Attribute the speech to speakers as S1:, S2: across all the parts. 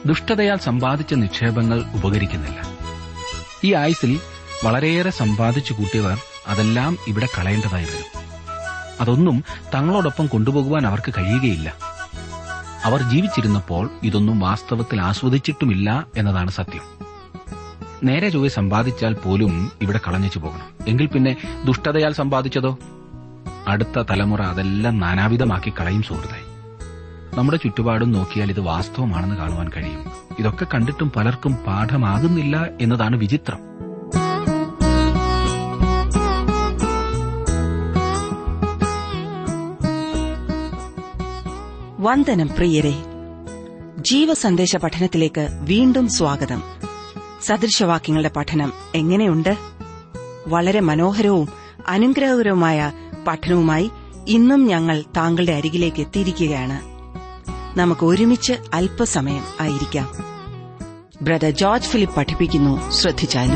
S1: ദുഷ്ടതയാൽ സമ്പാദിച്ച നിക്ഷേപങ്ങൾ ഉപകരിക്കുന്നില്ല ഈ ആയുസിൽ വളരെയേറെ സമ്പാദിച്ചു കൂട്ടിയവർ അതെല്ലാം ഇവിടെ കളയേണ്ടതായി വരും അതൊന്നും തങ്ങളോടൊപ്പം കൊണ്ടുപോകുവാൻ അവർക്ക് കഴിയുകയില്ല അവർ ജീവിച്ചിരുന്നപ്പോൾ ഇതൊന്നും വാസ്തവത്തിൽ ആസ്വദിച്ചിട്ടുമില്ല എന്നതാണ് സത്യം നേരെ ചൊവ്വെ സമ്പാദിച്ചാൽ പോലും ഇവിടെ കളഞ്ഞു പോകണം എങ്കിൽ പിന്നെ ദുഷ്ടതയാൽ സമ്പാദിച്ചതോ അടുത്ത തലമുറ അതെല്ലാം നാനാവിധമാക്കി കളയും സുഹൃത്തായി നമ്മുടെ ചുറ്റുപാടും നോക്കിയാൽ ഇത് വാസ്തവമാണെന്ന് കാണുവാൻ കഴിയും ഇതൊക്കെ കണ്ടിട്ടും പലർക്കും പാഠമാകുന്നില്ല എന്നതാണ് വിചിത്രം
S2: വന്ദനം പ്രിയരെ ജീവസന്ദേശ പഠനത്തിലേക്ക് വീണ്ടും സ്വാഗതം സദൃശവാക്യങ്ങളുടെ പഠനം എങ്ങനെയുണ്ട് വളരെ മനോഹരവും അനുഗ്രഹകരവുമായ പഠനവുമായി ഇന്നും ഞങ്ങൾ താങ്കളുടെ അരികിലേക്ക് എത്തിയിരിക്കുകയാണ് നമുക്ക് ഒരുമിച്ച് അല്പസമയം ആയിരിക്കാം ബ്രദർ ജോർജ് ഫിലിപ്പ് പഠിപ്പിക്കുന്നു ശ്രദ്ധിച്ചാലും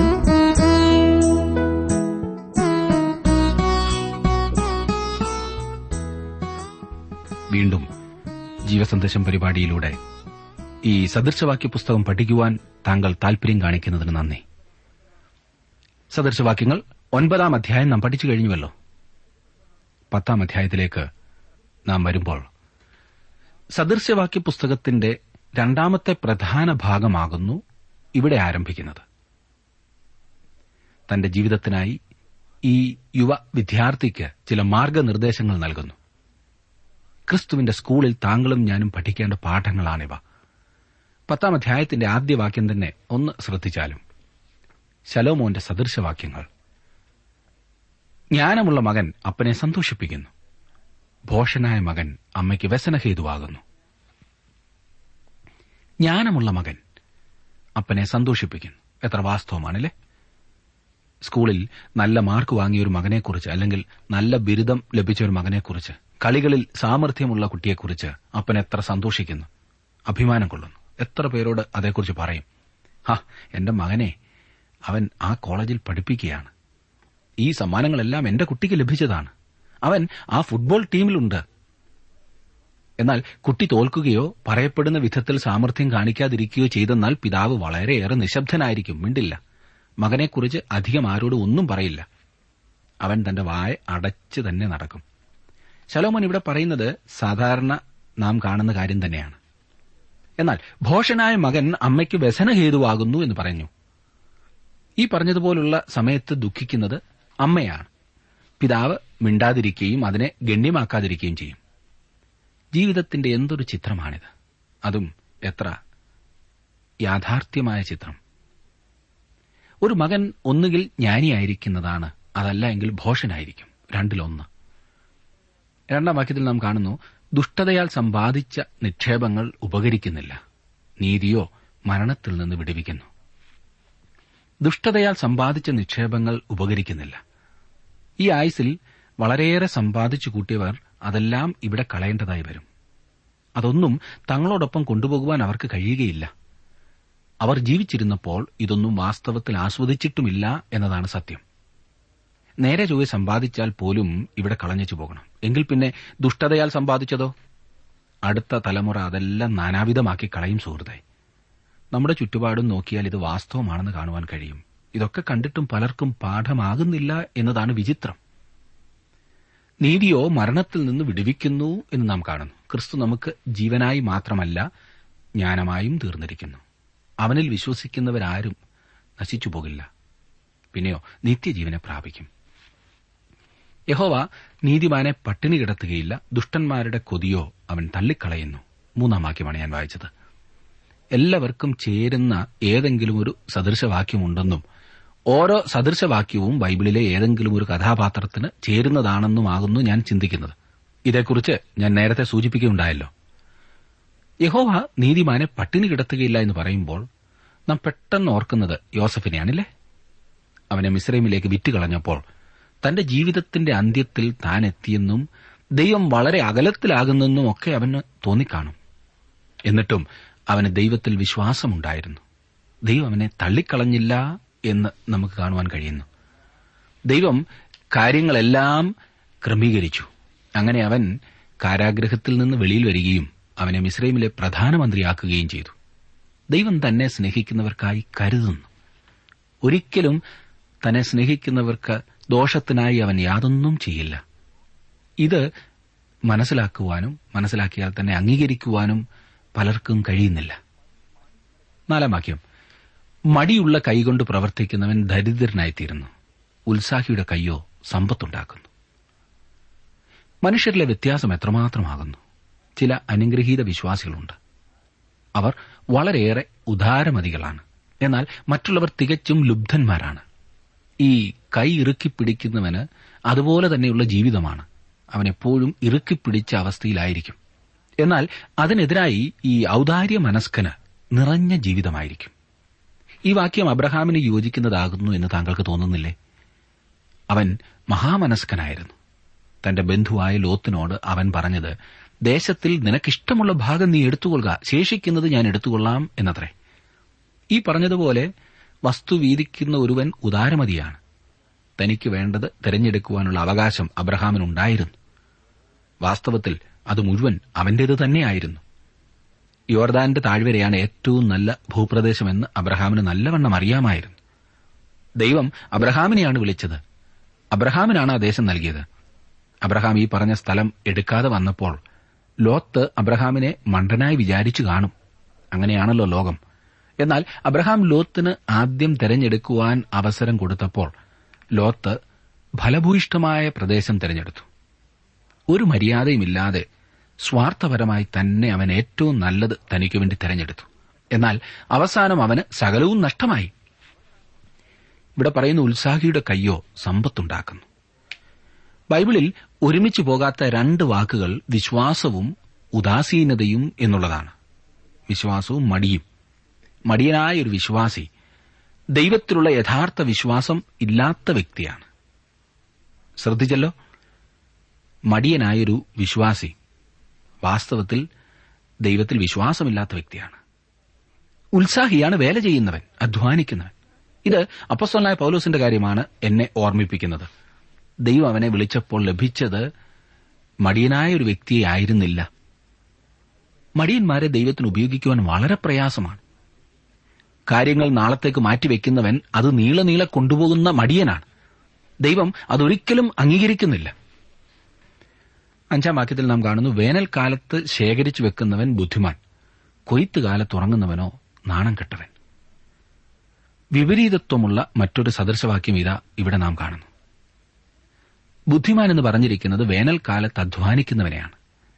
S1: വീണ്ടും ജീവസന്ദേശം പരിപാടിയിലൂടെ ഈ സദൃശവാക്യ പുസ്തകം പഠിക്കുവാൻ താങ്കൾ താൽപര്യം കാണിക്കുന്നതിന് നന്ദി സദൃശവാക്യങ്ങൾ ഒൻപതാം അധ്യായം നാം പഠിച്ചു കഴിഞ്ഞുവല്ലോ പത്താം അധ്യായത്തിലേക്ക് നാം വരുമ്പോൾ സദൃശവാക്യ പുസ്തകത്തിന്റെ രണ്ടാമത്തെ പ്രധാന ഭാഗമാകുന്നു ഇവിടെ ആരംഭിക്കുന്നത് തന്റെ ജീവിതത്തിനായി ഈ യുവ വിദ്യാർത്ഥിക്ക് ചില മാർഗനിർദ്ദേശങ്ങൾ നൽകുന്നു ക്രിസ്തുവിന്റെ സ്കൂളിൽ താങ്കളും ഞാനും പഠിക്കേണ്ട പാഠങ്ങളാണിവ പത്താം അധ്യായത്തിന്റെ ആദ്യ വാക്യം തന്നെ ഒന്ന് ശ്രദ്ധിച്ചാലും ശലോമോന്റെ സദൃശവാക്യങ്ങൾ ജ്ഞാനമുള്ള മകൻ അപ്പനെ സന്തോഷിപ്പിക്കുന്നു ഭോഷനായ മകൻ അമ്മയ്ക്ക് വ്യസനഹേതുവാകുന്നു ജ്ഞാനമുള്ള മകൻ അപ്പനെ സന്തോഷിപ്പിക്കുന്നു എത്ര വാസ്തവമാണല്ലേ സ്കൂളിൽ നല്ല മാർക്ക് വാങ്ങിയ ഒരു മകനെക്കുറിച്ച് അല്ലെങ്കിൽ നല്ല ബിരുദം ലഭിച്ച ഒരു മകനെക്കുറിച്ച് കളികളിൽ സാമർഥ്യമുള്ള കുട്ടിയെക്കുറിച്ച് അപ്പൻ എത്ര സന്തോഷിക്കുന്നു അഭിമാനം കൊള്ളുന്നു എത്ര പേരോട് അതേക്കുറിച്ച് പറയും ഹാ എന്റെ മകനെ അവൻ ആ കോളേജിൽ പഠിപ്പിക്കുകയാണ് ഈ സമ്മാനങ്ങളെല്ലാം എന്റെ കുട്ടിക്ക് ലഭിച്ചതാണ് അവൻ ആ ഫുട്ബോൾ ടീമിലുണ്ട് എന്നാൽ കുട്ടി തോൽക്കുകയോ പറയപ്പെടുന്ന വിധത്തിൽ സാമർഥ്യം കാണിക്കാതിരിക്കുകയോ ചെയ്തെന്നാൽ പിതാവ് വളരെയേറെ നിശബ്ദനായിരിക്കും മിണ്ടില്ല മകനെക്കുറിച്ച് അധികം ആരോടും ഒന്നും പറയില്ല അവൻ തന്റെ വായ അടച്ച് തന്നെ നടക്കും ശലോമോൻ ഇവിടെ പറയുന്നത് സാധാരണ നാം കാണുന്ന കാര്യം തന്നെയാണ് എന്നാൽ ഭോഷനായ മകൻ അമ്മയ്ക്ക് വ്യസനഹേതുവാകുന്നു എന്ന് പറഞ്ഞു ഈ പറഞ്ഞതുപോലുള്ള സമയത്ത് ദുഃഖിക്കുന്നത് അമ്മയാണ് പിതാവ് മിണ്ടാതിരിക്കുകയും അതിനെ ഗണ്യമാക്കാതിരിക്കുകയും ചെയ്യും ജീവിതത്തിന്റെ എന്തൊരു ചിത്രമാണിത് അതും എത്ര യാഥാർത്ഥ്യമായ ചിത്രം ഒരു മകൻ ഒന്നുകിൽ ജ്ഞാനിയായിരിക്കുന്നതാണ് അതല്ല എങ്കിൽ ഭോഷനായിരിക്കും രണ്ടിലൊന്ന് രണ്ടാം വാക്യത്തിൽ നാം കാണുന്നു ദുഷ്ടതയാൽ സമ്പാദിച്ച നിക്ഷേപങ്ങൾ ഉപകരിക്കുന്നില്ല നീതിയോ മരണത്തിൽ നിന്ന് വിടുവിക്കുന്നു ദുഷ്ടതയാൽ സമ്പാദിച്ച നിക്ഷേപങ്ങൾ ഉപകരിക്കുന്നില്ല ഈ ആയുസിൽ വളരെയേറെ സമ്പാദിച്ചു കൂട്ടിയവർ അതെല്ലാം ഇവിടെ കളയേണ്ടതായി വരും അതൊന്നും തങ്ങളോടൊപ്പം കൊണ്ടുപോകുവാൻ അവർക്ക് കഴിയുകയില്ല അവർ ജീവിച്ചിരുന്നപ്പോൾ ഇതൊന്നും വാസ്തവത്തിൽ ആസ്വദിച്ചിട്ടുമില്ല എന്നതാണ് സത്യം നേരെ ചൊവ്വെ സമ്പാദിച്ചാൽ പോലും ഇവിടെ കളഞ്ഞു പോകണം എങ്കിൽ പിന്നെ ദുഷ്ടതയാൽ സമ്പാദിച്ചതോ അടുത്ത തലമുറ അതെല്ലാം നാനാവിധമാക്കി കളയും സുഹൃത്തായി നമ്മുടെ ചുറ്റുപാടും നോക്കിയാൽ ഇത് വാസ്തവമാണെന്ന് കാണുവാൻ കഴിയും ഇതൊക്കെ കണ്ടിട്ടും പലർക്കും പാഠമാകുന്നില്ല എന്നതാണ് വിചിത്രം നീതിയോ മരണത്തിൽ നിന്ന് വിടുവിക്കുന്നു എന്ന് നാം കാണുന്നു ക്രിസ്തു നമുക്ക് ജീവനായി മാത്രമല്ല ജ്ഞാനമായും തീർന്നിരിക്കുന്നു അവനിൽ വിശ്വസിക്കുന്നവരാരും നശിച്ചു പോകില്ല പിന്നെയോ നിത്യജീവനെ പ്രാപിക്കും യഹോവ നീതിമാനെ പട്ടിണി കിടത്തുകയില്ല ദുഷ്ടന്മാരുടെ കൊതിയോ അവൻ തള്ളിക്കളയുന്നു മൂന്നാം വാക്യമാണ് ഞാൻ വായിച്ചത് എല്ലാവർക്കും ചേരുന്ന ഏതെങ്കിലും ഒരു സദൃശവാക്യമുണ്ടെന്നും ഓരോ സദൃശവാക്യവും ബൈബിളിലെ ഏതെങ്കിലും ഒരു കഥാപാത്രത്തിന് ചേരുന്നതാണെന്നുമാകുന്നു ഞാൻ ചിന്തിക്കുന്നത് ഇതേക്കുറിച്ച് ഞാൻ നേരത്തെ സൂചിപ്പിക്കുകയുണ്ടായല്ലോ യഹോവ നീതിമാനെ പട്ടിണി കിടത്തുകയില്ല എന്ന് പറയുമ്പോൾ നാം പെട്ടെന്ന് ഓർക്കുന്നത് യോസഫിനെയാണില്ലേ അവനെ മിശ്രൈമിലേക്ക് വിറ്റുകളഞ്ഞപ്പോൾ തന്റെ ജീവിതത്തിന്റെ അന്ത്യത്തിൽ താൻ എത്തിയെന്നും ദൈവം വളരെ അകലത്തിലാകുന്നെന്നും ഒക്കെ അവന് തോന്നിക്കാണും എന്നിട്ടും അവന് ദൈവത്തിൽ വിശ്വാസമുണ്ടായിരുന്നു ദൈവം അവനെ തള്ളിക്കളഞ്ഞില്ല എന്ന് നമുക്ക് കാണുവാൻ കഴിയുന്നു ദൈവം കാര്യങ്ങളെല്ലാം ക്രമീകരിച്ചു അങ്ങനെ അവൻ കാരാഗ്രഹത്തിൽ നിന്ന് വെളിയിൽ വരികയും അവനെ മിസ്രൈമിലെ പ്രധാനമന്ത്രിയാക്കുകയും ചെയ്തു ദൈവം തന്നെ സ്നേഹിക്കുന്നവർക്കായി കരുതുന്നു ഒരിക്കലും തന്നെ സ്നേഹിക്കുന്നവർക്ക് ദോഷത്തിനായി അവൻ യാതൊന്നും ചെയ്യില്ല ഇത് മനസ്സിലാക്കുവാനും മനസ്സിലാക്കിയാൽ തന്നെ അംഗീകരിക്കുവാനും പലർക്കും കഴിയുന്നില്ല നാലാം വാക്യം മടിയുള്ള കൈകൊണ്ട് പ്രവർത്തിക്കുന്നവൻ ദരിദ്രനായിത്തീരുന്നു ഉത്സാഹിയുടെ കൈയോ സമ്പത്തുണ്ടാക്കുന്നു മനുഷ്യരിലെ വ്യത്യാസം എത്രമാത്രമാകുന്നു ചില അനുഗ്രഹീത വിശ്വാസികളുണ്ട് അവർ വളരെയേറെ ഉദാരമതികളാണ് എന്നാൽ മറ്റുള്ളവർ തികച്ചും ലുബ്ധന്മാരാണ് ഈ കൈ ഇറുക്കി പിടിക്കുന്നവന് അതുപോലെ തന്നെയുള്ള ജീവിതമാണ് അവൻ എപ്പോഴും ഇറുക്കിപ്പിടിച്ച അവസ്ഥയിലായിരിക്കും എന്നാൽ അതിനെതിരായി ഈ ഔദാര്യ മനസ്കന് നിറഞ്ഞ ജീവിതമായിരിക്കും ഈ വാക്യം അബ്രഹാമിന് യോജിക്കുന്നതാകുന്നു എന്ന് താങ്കൾക്ക് തോന്നുന്നില്ലേ അവൻ മഹാമനസ്കനായിരുന്നു തന്റെ ബന്ധുവായ ലോത്തിനോട് അവൻ പറഞ്ഞത് ദേശത്തിൽ നിനക്കിഷ്ടമുള്ള ഭാഗം നീ എടുത്തുകൊള്ളുക ശേഷിക്കുന്നത് ഞാൻ എടുത്തുകൊള്ളാം എന്നത്രേ ഈ പറഞ്ഞതുപോലെ വസ്തു വീതിക്കുന്ന ഒരുവൻ ഉദാരമതിയാണ് തനിക്ക് വേണ്ടത് തെരഞ്ഞെടുക്കുവാനുള്ള അവകാശം അബ്രഹാമിനുണ്ടായിരുന്നു വാസ്തവത്തിൽ അത് മുഴുവൻ അവന്റേത് തന്നെയായിരുന്നു യോർദാന്റെ താഴ്വരയാണ് ഏറ്റവും നല്ല ഭൂപ്രദേശമെന്ന് അബ്രഹാമിന് നല്ലവണ്ണം അറിയാമായിരുന്നു ദൈവം അബ്രഹാമിനെയാണ് വിളിച്ചത് അബ്രഹാമിനാണ് ആ ദേശം നൽകിയത് അബ്രഹാം ഈ പറഞ്ഞ സ്ഥലം എടുക്കാതെ വന്നപ്പോൾ ലോത്ത് അബ്രഹാമിനെ മണ്ടനായി വിചാരിച്ചു കാണും അങ്ങനെയാണല്ലോ ലോകം എന്നാൽ അബ്രഹാം ലോത്തിന് ആദ്യം തെരഞ്ഞെടുക്കുവാൻ അവസരം കൊടുത്തപ്പോൾ ലോത്ത് ഫലഭൂയിഷ്ടമായ പ്രദേശം തെരഞ്ഞെടുത്തു ഒരു മര്യാദയുമില്ലാതെ സ്വാർത്ഥപരമായി തന്നെ അവൻ ഏറ്റവും നല്ലത് തനിക്ക് വേണ്ടി തെരഞ്ഞെടുത്തു എന്നാൽ അവസാനം അവന് സകലവും നഷ്ടമായി ഇവിടെ പറയുന്ന ഉത്സാഹിയുടെ കയ്യോ സമ്പത്തുണ്ടാക്കുന്നു ബൈബിളിൽ ഒരുമിച്ച് പോകാത്ത രണ്ട് വാക്കുകൾ വിശ്വാസവും ഉദാസീനതയും എന്നുള്ളതാണ് വിശ്വാസവും മടിയും മടിയനായ ഒരു വിശ്വാസി ദൈവത്തിലുള്ള യഥാർത്ഥ വിശ്വാസം ഇല്ലാത്ത വ്യക്തിയാണ് ശ്രദ്ധിച്ചല്ലോ മടിയനായൊരു വിശ്വാസി വാസ്തവത്തിൽ ദൈവത്തിൽ വിശ്വാസമില്ലാത്ത വ്യക്തിയാണ് ഉത്സാഹിയാണ് വേല ചെയ്യുന്നവൻ അധ്വാനിക്കുന്നവൻ ഇത് അപ്പസ്വലായ പൗലോസിന്റെ കാര്യമാണ് എന്നെ ഓർമ്മിപ്പിക്കുന്നത് ദൈവം അവനെ വിളിച്ചപ്പോൾ ലഭിച്ചത് മടിയനായ ഒരു വ്യക്തിയെ ആയിരുന്നില്ല മടിയന്മാരെ ദൈവത്തിന് ഉപയോഗിക്കുവാൻ വളരെ പ്രയാസമാണ് കാര്യങ്ങൾ നാളത്തേക്ക് മാറ്റിവെക്കുന്നവൻ അത് നീള നീള കൊണ്ടുപോകുന്ന മടിയനാണ് ദൈവം അതൊരിക്കലും അംഗീകരിക്കുന്നില്ല അഞ്ചാം വാക്യത്തിൽ നാം കാണുന്നു വേനൽക്കാലത്ത് ശേഖരിച്ചു വെക്കുന്നവൻ ബുദ്ധിമാൻ കൊയ്ത്ത് കാലത്ത് ഉറങ്ങുന്നവനോ നാണം കെട്ടവൻ വിപരീതത്വമുള്ള മറ്റൊരു സദൃശവാക്യം ഇതാ ഇവിടെ നാം കാണുന്നു ബുദ്ധിമാൻ എന്ന് പറഞ്ഞിരിക്കുന്നത് വേനൽക്കാലത്ത് അധ്വാനിക്കുന്നവനെയാണ്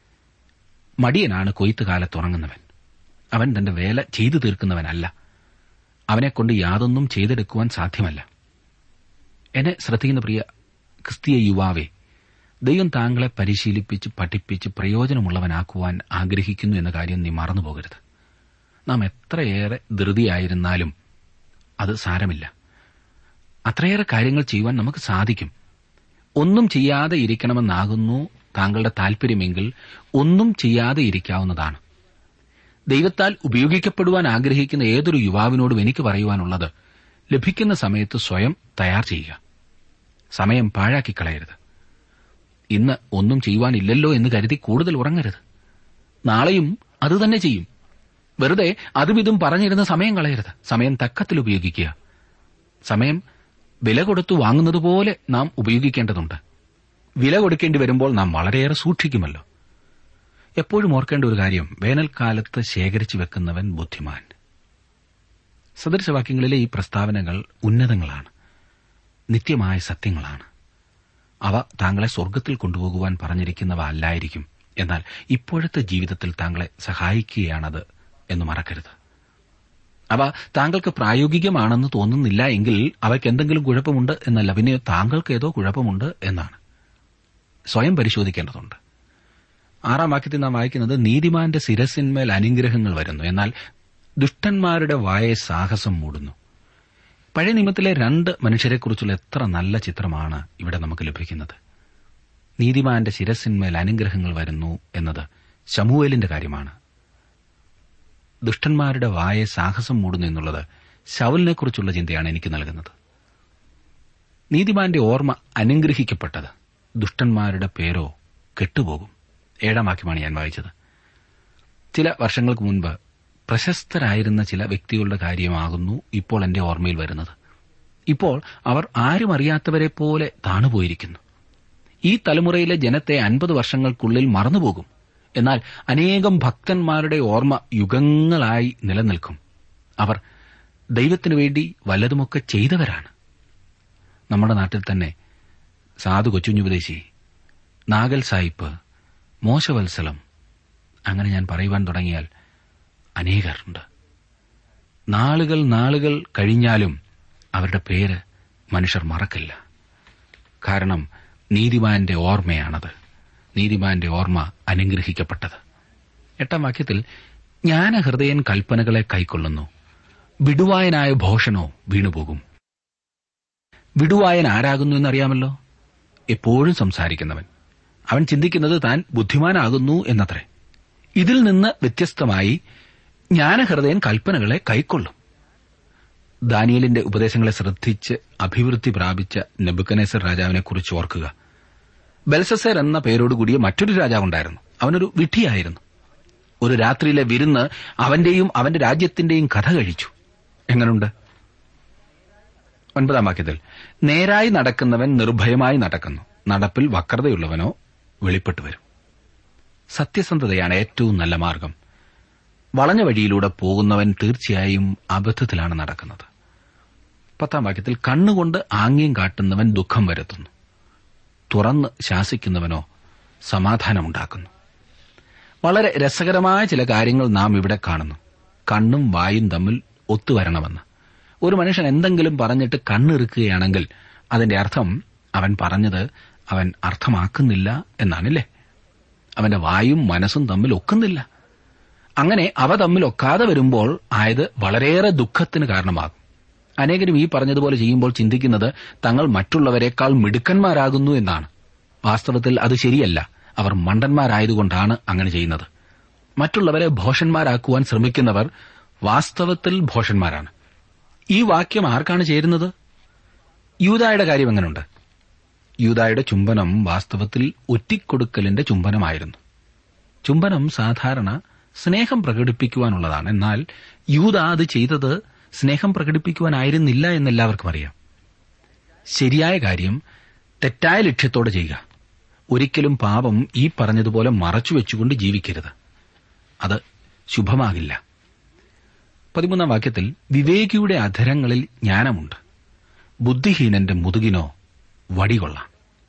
S1: മടിയനാണ് കൊയ്ത്ത് കാലത്ത് ഉറങ്ങുന്നവൻ അവൻ തന്റെ വേല ചെയ്തു തീർക്കുന്നവനല്ല അവനെക്കൊണ്ട് യാതൊന്നും ചെയ്തെടുക്കുവാൻ സാധ്യമല്ല എന്നെ ശ്രദ്ധിക്കുന്ന പ്രിയ ക്രിസ്തീയ യുവാവേ ദൈവം താങ്കളെ പരിശീലിപ്പിച്ച് പഠിപ്പിച്ച് പ്രയോജനമുള്ളവനാക്കുവാൻ ആഗ്രഹിക്കുന്നു എന്ന കാര്യം നീ മറന്നുപോകരുത് നാം എത്രയേറെ ധൃതിയായിരുന്നാലും അത് സാരമില്ല അത്രയേറെ കാര്യങ്ങൾ ചെയ്യുവാൻ നമുക്ക് സാധിക്കും ഒന്നും ചെയ്യാതെ ഇരിക്കണമെന്നാകുന്നു താങ്കളുടെ താൽപര്യമെങ്കിൽ ഒന്നും ചെയ്യാതെ ഇരിക്കാവുന്നതാണ് ദൈവത്താൽ ഉപയോഗിക്കപ്പെടുവാൻ ആഗ്രഹിക്കുന്ന ഏതൊരു യുവാവിനോടും എനിക്ക് പറയുവാനുള്ളത് ലഭിക്കുന്ന സമയത്ത് സ്വയം തയ്യാർ ചെയ്യുക സമയം പാഴാക്കി കളയരുത് ഇന്ന് ഒന്നും ചെയ്യുവാനില്ലല്ലോ എന്ന് കരുതി കൂടുതൽ ഉറങ്ങരുത് നാളെയും അതുതന്നെ ചെയ്യും വെറുതെ അതും ഇതും പറഞ്ഞിരുന്ന സമയം കളയരുത് സമയം തക്കത്തിൽ ഉപയോഗിക്കുക സമയം വില കൊടുത്തു വാങ്ങുന്നതുപോലെ നാം ഉപയോഗിക്കേണ്ടതുണ്ട് വില കൊടുക്കേണ്ടി വരുമ്പോൾ നാം വളരെയേറെ സൂക്ഷിക്കുമല്ലോ എപ്പോഴും ഓർക്കേണ്ട ഒരു കാര്യം വേനൽക്കാലത്ത് ശേഖരിച്ചു വെക്കുന്നവൻ ബുദ്ധിമാൻ സദൃശവാക്യങ്ങളിലെ ഈ പ്രസ്താവനകൾ ഉന്നതങ്ങളാണ് നിത്യമായ സത്യങ്ങളാണ് അവ താങ്കളെ സ്വർഗത്തിൽ കൊണ്ടുപോകുവാൻ പറഞ്ഞിരിക്കുന്നവ അല്ലായിരിക്കും എന്നാൽ ഇപ്പോഴത്തെ ജീവിതത്തിൽ താങ്കളെ സഹായിക്കുകയാണത് എന്ന് മറക്കരുത് അവ താങ്കൾക്ക് പ്രായോഗികമാണെന്ന് തോന്നുന്നില്ല എങ്കിൽ അവയ്ക്ക് എന്തെങ്കിലും കുഴപ്പമുണ്ട് എന്നല്ല പിന്നെ താങ്കൾക്ക് ഏതോ കുഴപ്പമുണ്ട് എന്നാണ് സ്വയം പരിശോധിക്കേണ്ടതുണ്ട് ആറാം വാക്യത്തിൽ നാം വായിക്കുന്നത് നീതിമാന്റെ ശിരസിന്മേൽ അനുഗ്രഹങ്ങൾ വരുന്നു എന്നാൽ ദുഷ്ടന്മാരുടെ വായെ സാഹസം മൂടുന്നു പഴയ നിയമത്തിലെ രണ്ട് മനുഷ്യരെക്കുറിച്ചുള്ള എത്ര നല്ല ചിത്രമാണ് ഇവിടെ നമുക്ക് ലഭിക്കുന്നത് നീതിമാന്റെ ശിരസിന്മേൽ അനുഗ്രഹങ്ങൾ വരുന്നു എന്നത് ശമുവേലിന്റെ കാര്യമാണ് ദുഷ്ടന്മാരുടെ വായെ സാഹസം മൂടുന്നു എന്നുള്ളത് ശവലിനെക്കുറിച്ചുള്ള ചിന്തയാണ് എനിക്ക് നൽകുന്നത് നീതിമാന്റെ ഓർമ്മ അനുഗ്രഹിക്കപ്പെട്ടത് ദുഷ്ടന്മാരുടെ പേരോ കെട്ടുപോകും ഏഴാം വാക്യമാണ് ഞാൻ വായിച്ചത് ചില വർഷങ്ങൾക്ക് മുൻപ് പ്രശസ്തരായിരുന്ന ചില വ്യക്തികളുടെ കാര്യമാകുന്നു ഇപ്പോൾ എന്റെ ഓർമ്മയിൽ വരുന്നത് ഇപ്പോൾ അവർ ആരും അറിയാത്തവരെ പോലെ താണുപോയിരിക്കുന്നു ഈ തലമുറയിലെ ജനത്തെ അൻപത് വർഷങ്ങൾക്കുള്ളിൽ മറന്നുപോകും എന്നാൽ അനേകം ഭക്തന്മാരുടെ ഓർമ്മ യുഗങ്ങളായി നിലനിൽക്കും അവർ ദൈവത്തിനു വേണ്ടി വല്ലതുമൊക്കെ ചെയ്തവരാണ് നമ്മുടെ നാട്ടിൽ തന്നെ സാധു കൊച്ചുഞ്ഞുപദേശി നാഗൽ സായിപ്പ് മോശവത്സലം അങ്ങനെ ഞാൻ പറയുവാൻ തുടങ്ങിയാൽ അനേകരുണ്ട് നാളുകൾ നാളുകൾ കഴിഞ്ഞാലും അവരുടെ പേര് മനുഷ്യർ മറക്കില്ല കാരണം നീതിമാന്റെ ഓർമ്മയാണത് നീതിമാന്റെ ഓർമ്മ അനുഗ്രഹിക്കപ്പെട്ടത് എട്ടാം വാക്യത്തിൽ ജ്ഞാനഹൃദയൻ കൽപ്പനകളെ കൈക്കൊള്ളുന്നു വിടുവായനായ ഭോഷണോ വീണുപോകും വിടുവായൻ ആരാകുന്നു എന്നറിയാമല്ലോ എപ്പോഴും സംസാരിക്കുന്നവൻ അവൻ ചിന്തിക്കുന്നത് താൻ ബുദ്ധിമാനാകുന്നു എന്നത്രേ ഇതിൽ നിന്ന് വ്യത്യസ്തമായി ജ്ഞാനഹൃദയൻ കൽപ്പനകളെ കൈക്കൊള്ളും ദാനിയലിന്റെ ഉപദേശങ്ങളെ ശ്രദ്ധിച്ച് അഭിവൃദ്ധി പ്രാപിച്ച നെബുക്കനേസർ രാജാവിനെ കുറിച്ച് ഓർക്കുക ബെൽസസർ എന്ന പേരോടുകൂടിയ മറ്റൊരു രാജാവുണ്ടായിരുന്നു അവനൊരു വിഡ്ഢിയായിരുന്നു ഒരു രാത്രിയിലെ വിരുന്ന് അവന്റെയും അവന്റെ രാജ്യത്തിന്റെയും കഥ കഴിച്ചു എങ്ങനുണ്ട് ഒൻപതാം വാക്യത്തിൽ നേരായി നടക്കുന്നവൻ നിർഭയമായി നടക്കുന്നു നടപ്പിൽ വക്രതയുള്ളവനോ വെളിപ്പെട്ടു വരും സത്യസന്ധതയാണ് ഏറ്റവും നല്ല മാർഗം വളഞ്ഞ വഴിയിലൂടെ പോകുന്നവൻ തീർച്ചയായും അബദ്ധത്തിലാണ് നടക്കുന്നത് പത്താം വാക്യത്തിൽ കണ്ണുകൊണ്ട് ആംഗ്യം കാട്ടുന്നവൻ ദുഃഖം വരുത്തുന്നു തുറന്ന് ശാസിക്കുന്നവനോ സമാധാനമുണ്ടാക്കുന്നു വളരെ രസകരമായ ചില കാര്യങ്ങൾ നാം ഇവിടെ കാണുന്നു കണ്ണും വായും തമ്മിൽ ഒത്തുവരണമെന്ന് ഒരു മനുഷ്യൻ എന്തെങ്കിലും പറഞ്ഞിട്ട് കണ്ണിറുക്കുകയാണെങ്കിൽ അതിന്റെ അർത്ഥം അവൻ പറഞ്ഞത് അവൻ അർത്ഥമാക്കുന്നില്ല എന്നാണില്ലേ അവന്റെ വായും മനസ്സും തമ്മിൽ ഒക്കുന്നില്ല അങ്ങനെ അവ തമ്മിൽ ഒക്കാതെ വരുമ്പോൾ ആയത് വളരെയേറെ ദുഃഖത്തിന് കാരണമാകും അനേകരും ഈ പറഞ്ഞതുപോലെ ചെയ്യുമ്പോൾ ചിന്തിക്കുന്നത് തങ്ങൾ മറ്റുള്ളവരെക്കാൾ മിടുക്കന്മാരാകുന്നു എന്നാണ് വാസ്തവത്തിൽ അത് ശരിയല്ല അവർ മണ്ടന്മാരായതുകൊണ്ടാണ് അങ്ങനെ ചെയ്യുന്നത് മറ്റുള്ളവരെ ഭോഷന്മാരാക്കുവാൻ ശ്രമിക്കുന്നവർ വാസ്തവത്തിൽ ഭോഷന്മാരാണ് ഈ വാക്യം ആർക്കാണ് ചേരുന്നത് യൂതായുടെ കാര്യം എങ്ങനെയുണ്ട് യൂതായുടെ ചുംബനം വാസ്തവത്തിൽ ഒറ്റിക്കൊടുക്കലിന്റെ ചുംബനമായിരുന്നു ചുംബനം സാധാരണ സ്നേഹം പ്രകടിപ്പിക്കുവാനുള്ളതാണ് എന്നാൽ യൂത അത് ചെയ്തത് സ്നേഹം പ്രകടിപ്പിക്കുവാനായിരുന്നില്ല എന്നെല്ലാവർക്കും അറിയാം ശരിയായ കാര്യം തെറ്റായ ലക്ഷ്യത്തോടെ ചെയ്യുക ഒരിക്കലും പാപം ഈ പറഞ്ഞതുപോലെ മറച്ചുവെച്ചുകൊണ്ട് ജീവിക്കരുത് അത് ശുഭമാകില്ല പതിമൂന്നാം വാക്യത്തിൽ വിവേകിയുടെ അധരങ്ങളിൽ ജ്ഞാനമുണ്ട് ബുദ്ധിഹീനന്റെ മുതുകിനോ വടികൊള്ളാം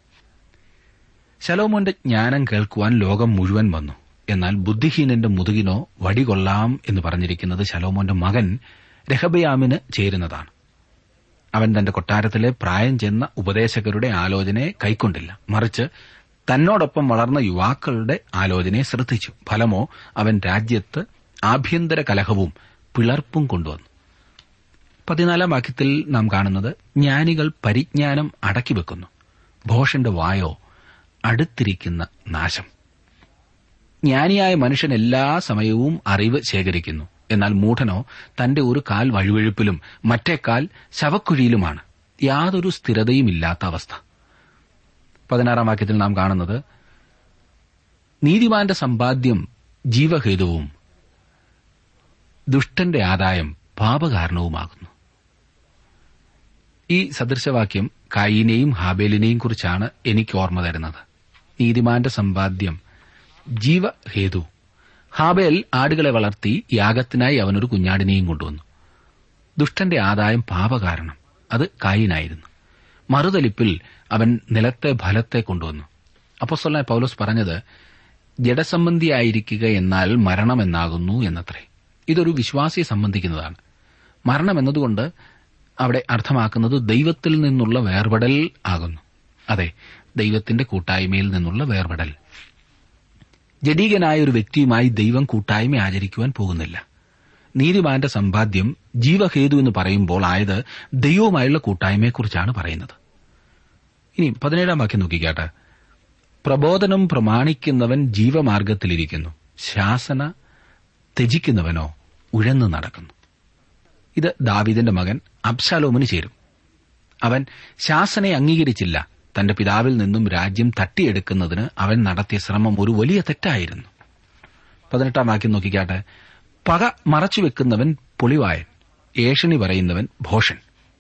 S1: ശലോമോന്റെ ജ്ഞാനം കേൾക്കുവാൻ ലോകം മുഴുവൻ വന്നു എന്നാൽ ബുദ്ധിഹീനന്റെ മുതുകിനോ വടികൊള്ളാം എന്ന് പറഞ്ഞിരിക്കുന്നത് ശലോമോന്റെ മകൻ രഹബയാമിന് ചേരുന്നതാണ് അവൻ തന്റെ കൊട്ടാരത്തിലെ പ്രായം ചെന്ന ഉപദേശകരുടെ ആലോചനയെ കൈക്കൊണ്ടില്ല മറിച്ച് തന്നോടൊപ്പം വളർന്ന യുവാക്കളുടെ ആലോചനയെ ശ്രദ്ധിച്ചു ഫലമോ അവൻ രാജ്യത്ത് ആഭ്യന്തര കലഹവും പിളർപ്പും കൊണ്ടുവന്നു പതിനാലാം വാക്യത്തിൽ നാം കാണുന്നത് ജ്ഞാനികൾ പരിജ്ഞാനം അടക്കിവെക്കുന്നു ഭോഷന്റെ വായോ അടുത്തിരിക്കുന്ന നാശം ജ്ഞാനിയായ മനുഷ്യൻ എല്ലാ സമയവും അറിവ് ശേഖരിക്കുന്നു എന്നാൽ മൂഢനോ തന്റെ ഒരു കാൽ വഴുവഴുപ്പിലും മറ്റേ കാൽ ശവക്കുഴിയിലുമാണ് യാതൊരു സ്ഥിരതയുമില്ലാത്ത അവസ്ഥ പതിനാറാം വാക്യത്തിൽ നാം കാണുന്നത് നീതിമാന്റെ സമ്പാദ്യം ജീവഹേതുവും ദുഷ്ടന്റെ ആദായം പാപകാരണവുമാകുന്നു ഈ സദൃശവാക്യം കായിനെയും ഹാബേലിനെയും കുറിച്ചാണ് എനിക്ക് ഓർമ്മ തരുന്നത് നീതിമാന്റെ സമ്പാദ്യം ജീവഹേതു ഹാബേൽ ആടുകളെ വളർത്തി യാഗത്തിനായി അവനൊരു കുഞ്ഞാടിനെയും കൊണ്ടുവന്നു ദുഷ്ടന്റെ ആദായം പാപകാരണം അത് കായിനായിരുന്നു മറുതലിപ്പിൽ അവൻ നിലത്തെ ഫലത്തെ കൊണ്ടുവന്നു അപ്പോസ്തലനായ പൗലോസ് പറഞ്ഞത് ജഡസംബന്ധിയായിരിക്കുക എന്നാൽ മരണമെന്നാകുന്നു എന്നത്രേ ഇതൊരു വിശ്വാസിയെ സംബന്ധിക്കുന്നതാണ് മരണം എന്നതുകൊണ്ട് അവിടെ അർത്ഥമാക്കുന്നത് ദൈവത്തിൽ നിന്നുള്ള വേർപെടൽ ആകുന്നു അതെ ദൈവത്തിന്റെ കൂട്ടായ്മയിൽ നിന്നുള്ള വേർപെടൽ ജഡീകനായ ഒരു വ്യക്തിയുമായി ദൈവം കൂട്ടായ്മ ആചരിക്കുവാൻ പോകുന്നില്ല നീതിമാന്റെ സമ്പാദ്യം ജീവഹേതു എന്ന് പറയുമ്പോൾ ആയത് ദൈവവുമായുള്ള കൂട്ടായ്മയെക്കുറിച്ചാണ് പറയുന്നത് ഇനി പതിനേഴാം വാക്യം നോക്കിക്കാട്ടെ പ്രബോധനം പ്രമാണിക്കുന്നവൻ ജീവമാർഗത്തിലിരിക്കുന്നു ശാസന ത്യജിക്കുന്നവനോ ഉഴന്നു നടക്കുന്നു ഇത് ദാവിദിന്റെ മകൻ അബ്ശാലോമിന് ചേരും അവൻ ശാസനയെ അംഗീകരിച്ചില്ല തന്റെ പിതാവിൽ നിന്നും രാജ്യം തട്ടിയെടുക്കുന്നതിന് അവൻ നടത്തിയ ശ്രമം ഒരു വലിയ തെറ്റായിരുന്നു പതിനെട്ടാം വാക്യം നോക്കിക്കാട്ടെ പക മറച്ചുവെക്കുന്നവൻ പുളിവായൻ ഏഷണി പറയുന്നവൻ ഭോഷൻ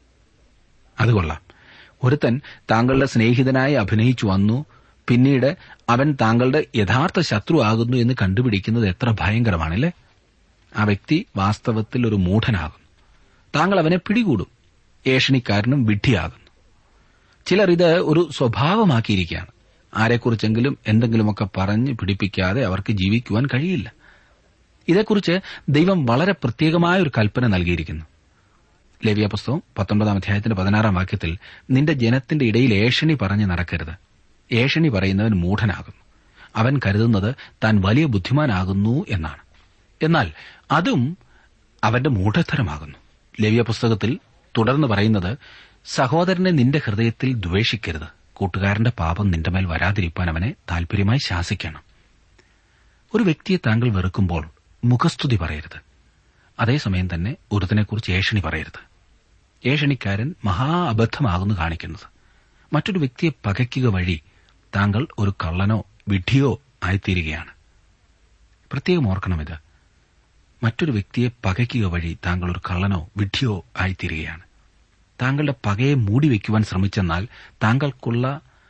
S1: അത് കൊള്ളാം ഒരുത്തൻ താങ്കളുടെ സ്നേഹിതനായി അഭിനയിച്ചു വന്നു പിന്നീട് അവൻ താങ്കളുടെ യഥാർത്ഥ ശത്രു ആകുന്നു എന്ന് കണ്ടുപിടിക്കുന്നത് എത്ര ഭയങ്കരമാണല്ലേ ആ വ്യക്തി വാസ്തവത്തിൽ ഒരു മൂഢനാകുന്നു താങ്കൾ അവനെ പിടികൂടും ഏഷണിക്കാരനും വിഡ്ഢിയാകുന്നു ചിലർ ഇത് ഒരു സ്വഭാവമാക്കിയിരിക്കുകയാണ് ആരെക്കുറിച്ചെങ്കിലും എന്തെങ്കിലുമൊക്കെ പറഞ്ഞ് പിടിപ്പിക്കാതെ അവർക്ക് ജീവിക്കുവാൻ കഴിയില്ല ഇതേക്കുറിച്ച് ദൈവം വളരെ പ്രത്യേകമായ ഒരു കൽപ്പന നൽകിയിരിക്കുന്നു ലേവിയ പുസ്തകം പത്തൊമ്പതാം അധ്യായത്തിന്റെ പതിനാറാം വാക്യത്തിൽ നിന്റെ ജനത്തിന്റെ ഇടയിൽ ഏഷണി പറഞ്ഞ് നടക്കരുത് ഏഷണി പറയുന്നവൻ മൂഢനാകുന്നു അവൻ കരുതുന്നത് താൻ വലിയ ബുദ്ധിമാനാകുന്നു എന്നാണ് എന്നാൽ അതും അവന്റെ മൂഢത്തരമാകുന്നു ലേവിയ പുസ്തകത്തിൽ തുടർന്ന് പറയുന്നത് സഹോദരനെ നിന്റെ ഹൃദയത്തിൽ ദ്വേഷിക്കരുത് കൂട്ടുകാരന്റെ പാപം നിന്റെ മേൽ വരാതിരിക്കാൻ അവനെ താൽപര്യമായി ശാസിക്കണം ഒരു വ്യക്തിയെ താങ്കൾ വെറുക്കുമ്പോൾ മുഖസ്തുതി പറയരുത് അതേസമയം തന്നെ ഒരുത്തിനെക്കുറിച്ച് ഏഷണി പറയരുത് ഏഷണിക്കാരൻ മഹാ അബദ്ധമാകുന്നു കാണിക്കുന്നത് മറ്റൊരു വ്യക്തിയെ പകയ്ക്കുക വഴി താങ്കൾ ഒരു കള്ളനോ വിഡ്ഢിയോ ആയിത്തീരുകയാണ് പ്രത്യേകം ഓർക്കണം ഇത് മറ്റൊരു വ്യക്തിയെ പകയ്ക്കുക വഴി താങ്കൾ ഒരു കള്ളനോ വിഡ്ഢിയോ ആയിത്തീരുകയാണ് താങ്കളുടെ പകയെ മൂടിവെക്കുവാൻ ശ്രമിച്ചെന്നാൽ താങ്കൾക്കുള്ള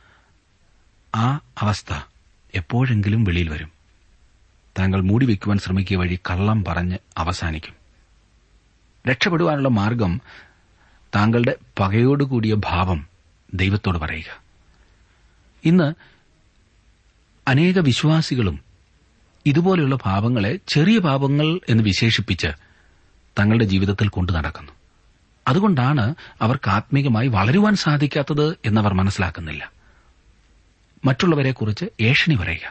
S1: ആ അവസ്ഥ എപ്പോഴെങ്കിലും വെളിയിൽ വരും താങ്കൾ മൂടിവെക്കുവാൻ ശ്രമിക്കുക വഴി കള്ളം പറഞ്ഞ് അവസാനിക്കും രക്ഷപ്പെടുവാനുള്ള മാർഗം താങ്കളുടെ പകയോടുകൂടിയ ഭാവം ദൈവത്തോട് പറയുക ഇന്ന് അനേക വിശ്വാസികളും ഇതുപോലെയുള്ള ഭാവങ്ങളെ ചെറിയ പാപങ്ങൾ എന്ന് വിശേഷിപ്പിച്ച് തങ്ങളുടെ ജീവിതത്തിൽ കൊണ്ടു നടക്കുന്നു അതുകൊണ്ടാണ് അവർക്ക് ആത്മീകമായി വളരുവാൻ സാധിക്കാത്തത് എന്നവർ മനസ്സിലാക്കുന്നില്ല മറ്റുള്ളവരെക്കുറിച്ച് ഏഷണി പറയുക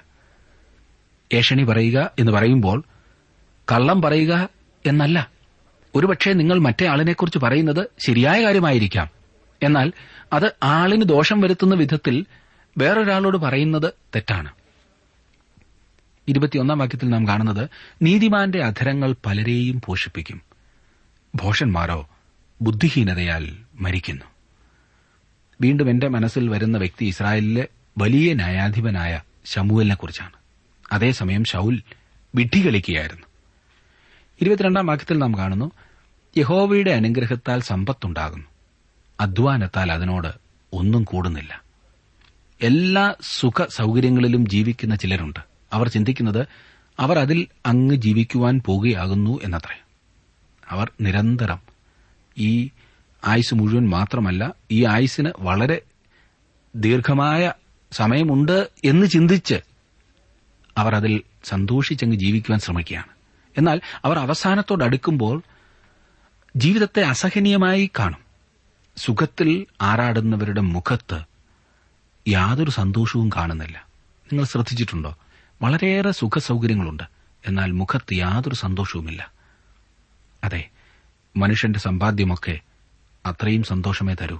S1: ഏഷണി പറയുക എന്ന് പറയുമ്പോൾ കള്ളം പറയുക എന്നല്ല ഒരുപക്ഷെ നിങ്ങൾ മറ്റേ ആളിനെക്കുറിച്ച് പറയുന്നത് ശരിയായ കാര്യമായിരിക്കാം എന്നാൽ അത് ആളിന് ദോഷം വരുത്തുന്ന വിധത്തിൽ വേറൊരാളോട് പറയുന്നത് തെറ്റാണ് ഇരുപത്തിയൊന്നാം വാക്യത്തിൽ നാം കാണുന്നത് നീതിമാന്റെ അധരങ്ങൾ പലരെയും പോഷിപ്പിക്കും ഭോഷന്മാരോ ബുദ്ധിഹീനതയാൽ മരിക്കുന്നു വീണ്ടും എന്റെ മനസ്സിൽ വരുന്ന വ്യക്തി ഇസ്രായേലിലെ വലിയ ന്യായാധിപനായ ശമുവലിനെ കുറിച്ചാണ് അതേസമയം ഷൌൽ വിഡ്ഢികളിക്കുകയായിരുന്നു ഇരുപത്തിരണ്ടാം വാക്യത്തിൽ നാം കാണുന്നു യഹോവയുടെ അനുഗ്രഹത്താൽ സമ്പത്തുണ്ടാകുന്നു അധ്വാനത്താൽ അതിനോട് ഒന്നും കൂടുന്നില്ല എല്ലാ സുഖ സൗകര്യങ്ങളിലും ജീവിക്കുന്ന ചിലരുണ്ട് അവർ ചിന്തിക്കുന്നത് അവർ അതിൽ അങ്ങ് ജീവിക്കുവാൻ പോകുകയാകുന്നു എന്നത്രേ അവർ നിരന്തരം ഈ ആയുസ് മുഴുവൻ മാത്രമല്ല ഈ ആയുസിന് വളരെ ദീർഘമായ സമയമുണ്ട് എന്ന് ചിന്തിച്ച് അവർ അതിൽ സന്തോഷിച്ചങ്ങ് ജീവിക്കുവാൻ ശ്രമിക്കുകയാണ് എന്നാൽ അവർ അവസാനത്തോടടുക്കുമ്പോൾ ജീവിതത്തെ അസഹനീയമായി കാണും സുഖത്തിൽ ആറാടുന്നവരുടെ മുഖത്ത് യാതൊരു സന്തോഷവും കാണുന്നില്ല നിങ്ങൾ ശ്രദ്ധിച്ചിട്ടുണ്ടോ വളരെയേറെ സുഖ സൗകര്യങ്ങളുണ്ട് എന്നാൽ മുഖത്ത് യാതൊരു സന്തോഷവുമില്ല അതെ മനുഷ്യന്റെ സമ്പാദ്യമൊക്കെ അത്രയും സന്തോഷമേ തരൂ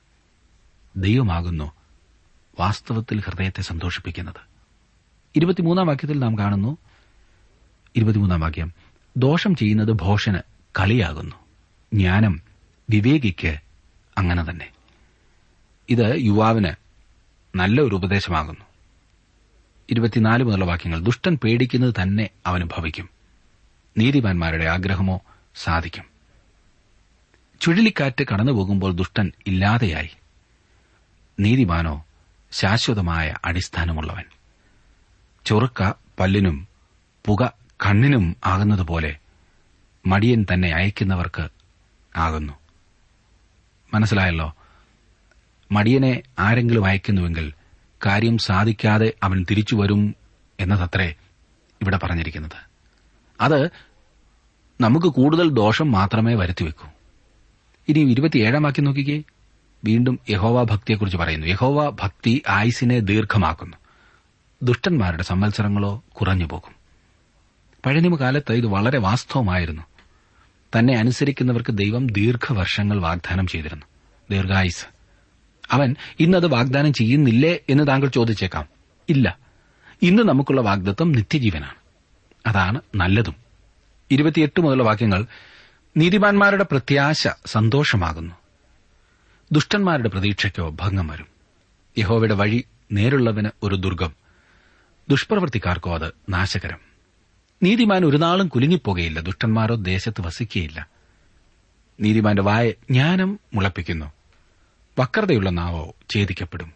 S1: ദൈവമാകുന്നു വാസ്തവത്തിൽ ഹൃദയത്തെ സന്തോഷിപ്പിക്കുന്നത് ഇരുപത്തിമൂന്നാം വാക്യത്തിൽ നാം കാണുന്നു ഇരുപത്തിമൂന്നാം വാക്യം ദോഷം ചെയ്യുന്നത് ഭോഷന് കളിയാകുന്നു ജ്ഞാനം വിവേകിക്ക് അങ്ങനെ തന്നെ ഇത് യുവാവിന് നല്ല ഒരു ഉപദേശമാകുന്നു ഇരുപത്തിനാല് മുതലുള്ള വാക്യങ്ങൾ ദുഷ്ടൻ പേടിക്കുന്നത് തന്നെ അവന് ഭവിക്കും നീതിമാന്മാരുടെ ആഗ്രഹമോ സാധിക്കും ചുഴലിക്കാറ്റ് കടന്നുപോകുമ്പോൾ ദുഷ്ടൻ ഇല്ലാതെയായി നീതിമാനോ ശാശ്വതമായ അടിസ്ഥാനമുള്ളവൻ ചൊറുക്ക പല്ലിനും പുക കണ്ണിനും ആകുന്നതുപോലെ മടിയൻ തന്നെ അയക്കുന്നവർക്ക് ആകുന്നു മനസ്സിലായല്ലോ മടിയനെ ആരെങ്കിലും അയക്കുന്നുവെങ്കിൽ കാര്യം സാധിക്കാതെ അവൻ തിരിച്ചു വരും എന്നതത്രേ ഇവിടെ പറഞ്ഞിരിക്കുന്നത് അത് നമുക്ക് കൂടുതൽ ദോഷം മാത്രമേ വരുത്തിവെക്കൂ ഇനി ഇരുപത്തിയേഴാം വാക്യം നോക്കിക്കേ വീണ്ടും യഹോവ ഭക്തിയെക്കുറിച്ച് പറയുന്നു യഹോവ ഭക്തി ആയുസിനെ ദീർഘമാക്കുന്നു ദുഷ്ടന്മാരുടെ സംവത്സരങ്ങളോ കുറഞ്ഞു പോകും പഴനിമകാലത്ത് ഇത് വളരെ വാസ്തവമായിരുന്നു തന്നെ അനുസരിക്കുന്നവർക്ക് ദൈവം ദീർഘവർഷങ്ങൾ വാഗ്ദാനം ചെയ്തിരുന്നു ദീർഘായുസ് അവൻ ഇന്നത് വാഗ്ദാനം ചെയ്യുന്നില്ലേ എന്ന് താങ്കൾ ചോദിച്ചേക്കാം ഇല്ല ഇന്ന് നമുക്കുള്ള വാഗ്ദത്വം നിത്യജീവനാണ് അതാണ് നല്ലതും ഇരുപത്തിയെട്ട് മുതലുള്ള വാക്യങ്ങൾ നീതിമാന്മാരുടെ പ്രത്യാശ സന്തോഷമാകുന്നു ദുഷ്ടന്മാരുടെ പ്രതീക്ഷയ്ക്കോ ഭംഗം വരും യഹോവയുടെ വഴി നേരുള്ളവന് ഒരു ദുർഗം ദുഷ്പ്രവൃത്തിക്കാർക്കോ അത് നാശകരം നീതിമാൻ ഒരു നാളും കുലുങ്ങിപ്പോകയില്ല ദുഷ്ടന്മാരോ ദേശത്ത് വസിക്കുകയില്ല നീതിമാന്റെ വായ ജ്ഞാനം മുളപ്പിക്കുന്നു വക്രതയുള്ള നാവോ ഛേദിക്കപ്പെടും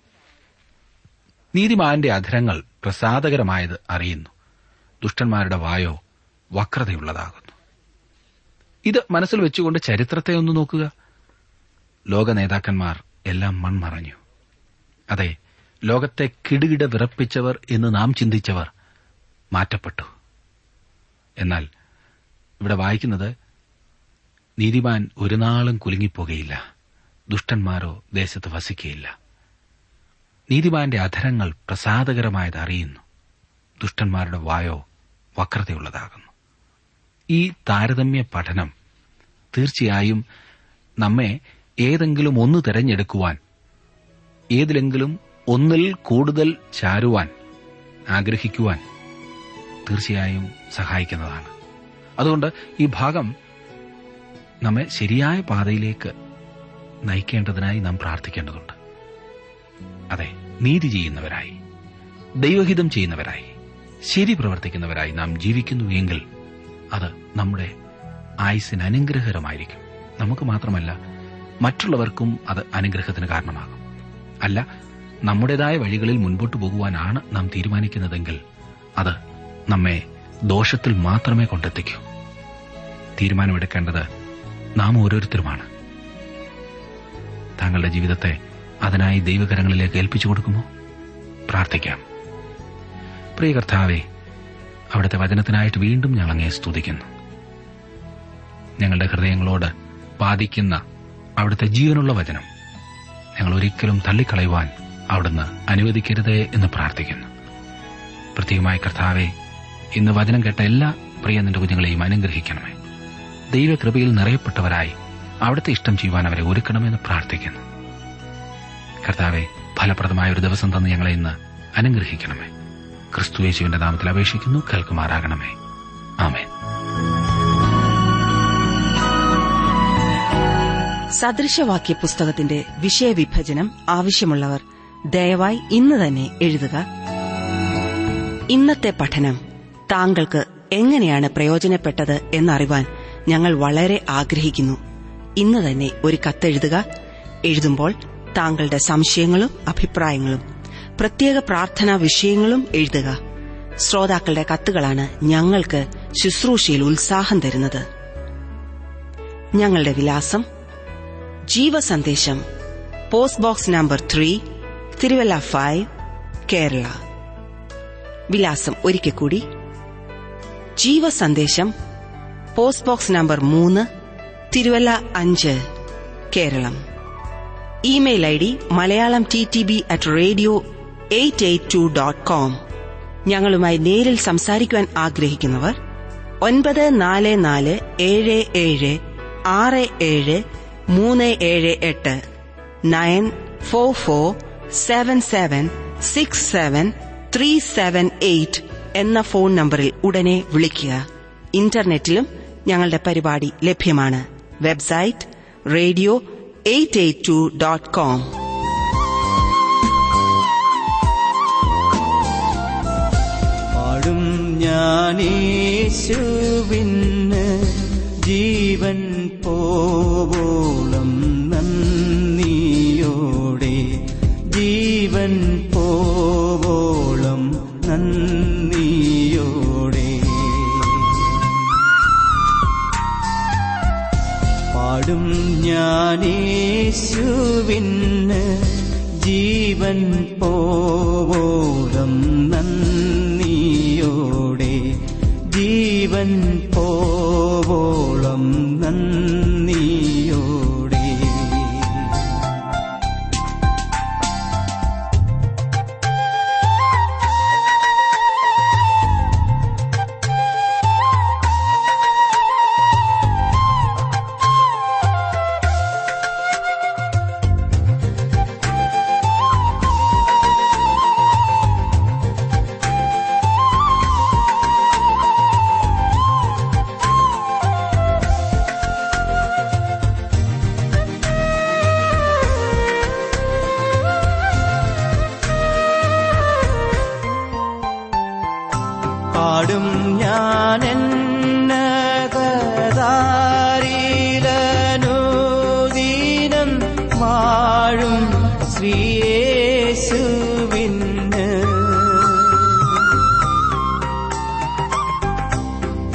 S1: നീതിമാന്റെ അധരങ്ങൾ പ്രസാദകരമായത് അറിയുന്നു ദുഷ്ടന്മാരുടെ വായോ വക്രതയുള്ളതാകുന്നു ഇത് മനസ്സിൽ വെച്ചുകൊണ്ട് ചരിത്രത്തെ ഒന്ന് നോക്കുക ലോക നേതാക്കന്മാർ എല്ലാം മൺമറഞ്ഞു അതെ ലോകത്തെ കിടുകിട വിറപ്പിച്ചവർ എന്ന് നാം ചിന്തിച്ചവർ മാറ്റപ്പെട്ടു എന്നാൽ ഇവിടെ വായിക്കുന്നത് നീതിമാൻ ഒരു നാളും കുലുങ്ങിപ്പോകയില്ല ദുഷ്ടന്മാരോ ദേശത്ത് വസിക്കുകയില്ല നീതിമാന്റെ അധരങ്ങൾ പ്രസാദകരമായത് അറിയുന്നു ദുഷ്ടന്മാരുടെ വായോ വക്രതയുള്ളതാകുന്നു ഈ താരതമ്യ പഠനം തീർച്ചയായും നമ്മെ ഏതെങ്കിലും ഒന്ന് തിരഞ്ഞെടുക്കുവാൻ ഏതിലെങ്കിലും ഒന്നിൽ കൂടുതൽ ചാരുവാൻ ആഗ്രഹിക്കുവാൻ തീർച്ചയായും സഹായിക്കുന്നതാണ് അതുകൊണ്ട് ഈ ഭാഗം നമ്മെ ശരിയായ പാതയിലേക്ക് നയിക്കേണ്ടതിനായി നാം പ്രാർത്ഥിക്കേണ്ടതുണ്ട് അതെ നീതി ചെയ്യുന്നവരായി ദൈവഹിതം ചെയ്യുന്നവരായി ശരി പ്രവർത്തിക്കുന്നവരായി നാം ജീവിക്കുന്നു എങ്കിൽ അത് നമ്മുടെ ആയുസിന് അനുഗ്രഹകരമായിരിക്കും നമുക്ക് മാത്രമല്ല മറ്റുള്ളവർക്കും അത് അനുഗ്രഹത്തിന് കാരണമാകും അല്ല നമ്മുടേതായ വഴികളിൽ മുൻപോട്ട് പോകുവാനാണ് നാം തീരുമാനിക്കുന്നതെങ്കിൽ അത് നമ്മെ ദോഷത്തിൽ മാത്രമേ കൊണ്ടെത്തിക്കൂ തീരുമാനമെടുക്കേണ്ടത് നാം ഓരോരുത്തരുമാണ് താങ്കളുടെ ജീവിതത്തെ അതിനായി ദൈവകരങ്ങളിലേക്ക് ഏൽപ്പിച്ചു കൊടുക്കുമോ പ്രാർത്ഥിക്കാം പ്രിയ കർത്താവെ അവിടുത്തെ വചനത്തിനായിട്ട് വീണ്ടും ഞങ്ങൾ അങ്ങേ സ്തുതിക്കുന്നു ഞങ്ങളുടെ ഹൃദയങ്ങളോട് ബാധിക്കുന്ന അവിടുത്തെ ജീവനുള്ള വചനം ഞങ്ങൾ ഒരിക്കലും തള്ളിക്കളയുവാൻ അവിടുന്ന് അനുവദിക്കരുതേ എന്ന് പ്രാർത്ഥിക്കുന്നു പ്രത്യേകമായി കർത്താവെ ഇന്ന് വചനം കേട്ട എല്ലാ പ്രിയ നിന്റെ കുഞ്ഞുങ്ങളെയും അനുഗ്രഹിക്കണമേ ദൈവകൃപയിൽ നിറയപ്പെട്ടവരായി അവിടുത്തെ ഇഷ്ടം ചെയ്യുവാൻ അവരെ ഒരുക്കണമെന്ന് പ്രാർത്ഥിക്കുന്നു കർത്താവെ ഫലപ്രദമായ ഒരു ദിവസം തന്ന് ഞങ്ങളെ ഇന്ന് അനുഗ്രഹിക്കണമേ ക്രിസ്തു യേശുവിന്റെ നാമത്തിൽ അപേക്ഷിക്കുന്നു കേൾക്കുമാറാകണമേ ആമേൻ
S2: സദൃശവാക്യ പുസ്തകത്തിന്റെ വിഷയവിഭജനം ആവശ്യമുള്ളവർ ദയവായി ഇന്ന് തന്നെ എഴുതുക ഇന്നത്തെ പഠനം താങ്കൾക്ക് എങ്ങനെയാണ് പ്രയോജനപ്പെട്ടത് എന്നറിവാൻ ഞങ്ങൾ വളരെ ആഗ്രഹിക്കുന്നു ഇന്ന് തന്നെ ഒരു കത്തെഴുതുക എഴുതുമ്പോൾ താങ്കളുടെ സംശയങ്ങളും അഭിപ്രായങ്ങളും പ്രത്യേക പ്രാർത്ഥനാ വിഷയങ്ങളും എഴുതുക ശ്രോതാക്കളുടെ കത്തുകളാണ് ഞങ്ങൾക്ക് ശുശ്രൂഷയിൽ ഉത്സാഹം തരുന്നത് ഞങ്ങളുടെ വിലാസം ജീവസന്ദേശം post box number three Thiruvalla five Kerala വിലാസം ഒരിക്കൽ കൂടി ജീവസന്ദേശം പോസ്റ്റ് ബോക്സ് നമ്പർ മൂന്ന് തിരുവല്ല അഞ്ച് Keralam email I D Malayalam T T B at radio eight eight two dot com ഞങ്ങളുമായി നേരിൽ സംസാരിക്കുവാൻ ആഗ്രഹിക്കുന്നവർ ഒൻപത് നാല് നാല് ഏഴ് ഏഴ് ആറ് ഏഴ് മൂന്ന് ഏഴ് എട്ട് nine four four seven seven six seven three seven eight എന്ന ഫോൺ നമ്പറിൽ ഉടനെ വിളിക്കുക ഇന്റർനെറ്റിലും ഞങ്ങളുടെ പരിപാടി ലഭ്യമാണ് website radio eight eight two dot com
S3: പാടും ഞാനേശുവിന് ജീവൻ പോവോളം നന്ദിയോടെ ജീവൻ പോവോളം നന്ദിയോടെ പാടും ഞാനേശുവിന് ജീവൻ പോവോളം നന്ദിയോടെ ജീവൻ പോവോളം നന്ദിയോടെ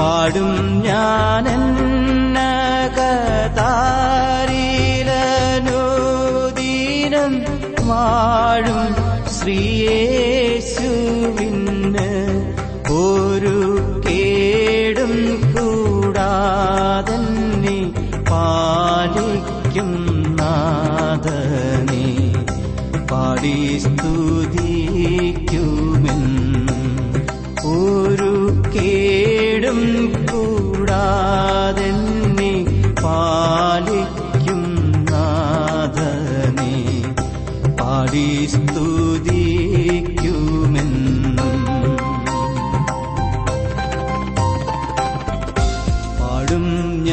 S3: പാടും ഞാനെന്നകതാരിലനുദീനം വാഴും ശ്രീയേശുവിന് ഒരു കേടും കൂടാതന്നെ പാലിക്കും നാഥനെ പാടി സ്തുതിക്കുമെന്നും ഒരു കേടും കൂടാതെന്നെ പാലിക്കും നാഥനെ പാടി സ്തുതിക്കുമെന്നും പാടും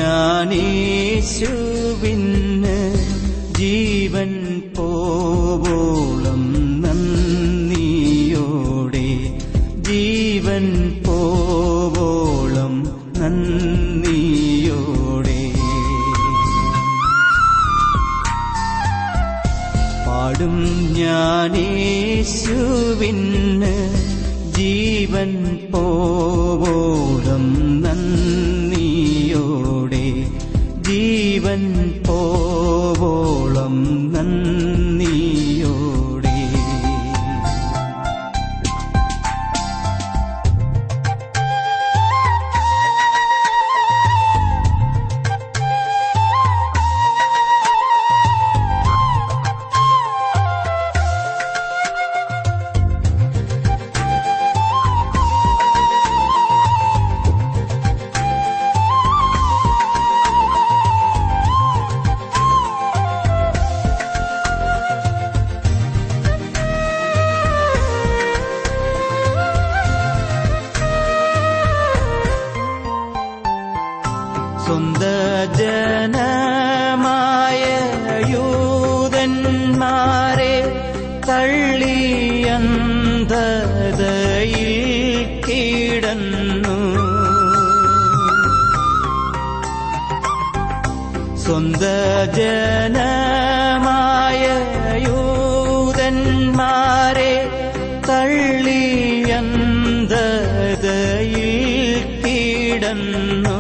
S3: ഞാനേശുവിന് ജീവൻ പോവോളം നന്ദിയോടെ ജീവൻ പോവോളം നന്ദിയോടെ പാടും ഞാനേശുവിന് ജീവൻ പോവോളം നന്ദിയോടെ ജീവൻ പോവോളം നന്ദിയോടെ സ്വന്ത ജനമായ യൂതന്മാരെ തള്ളിയന്തതയിൽ കിടന്നു സ്വന്ത ജനമായ യൂതന്മാരെ തള്ളിയന്തതയിൽ കിടന്നു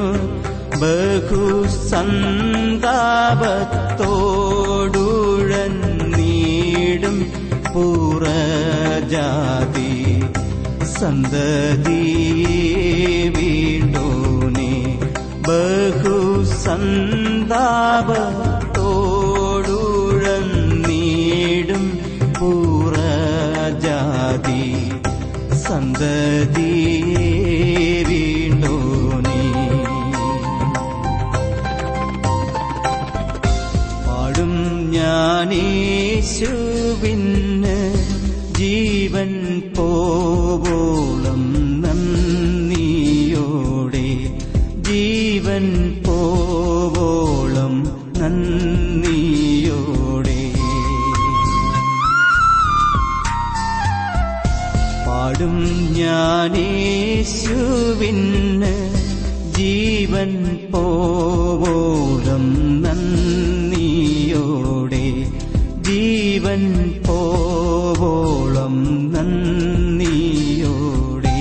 S3: ബഹുസന്താപത്തോടുഴന്നീടും പുറജാതി സന്തതിയെ വീണ്ടോനെ ബഹുസന്താപത്തോടുഴന്നീടും പുറജാതി സന്തതിയെ വീണ്ടോനെ പാടും ഞാനേശുവിന് ജീവൻ പോവോളം നന്ദിയോടെ ജീവൻ പോവോളം നന്ദിയോടെ പാടും ഞാനേശുവിന് ജീവൻ പോവോളം നന്ദിയോടെ ജീവൻ പോവോളം നന്ദിയോടെ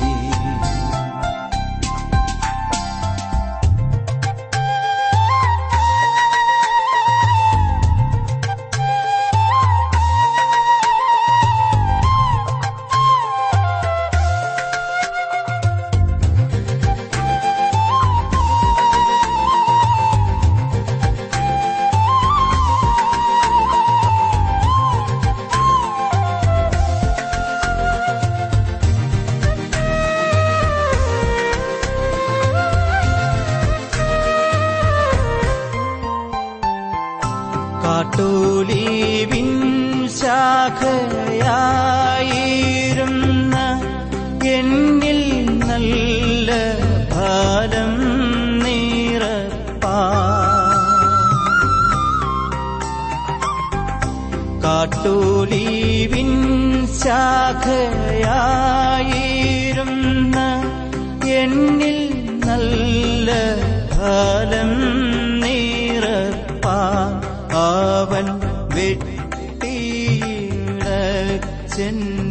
S3: കാട്ടൂലീവിൻ ശാഖയായിരുന്ന എന്നിൽ നല്ല ഫലം നിറപ്പാ കാട്ടൂലീവിൻ ശാഖയായിരുന്ന എന്നിൽ നല്ല ഫലം നിറപ്പാൻ അവൻ വെട്ടിയിടച്ചെന്നെ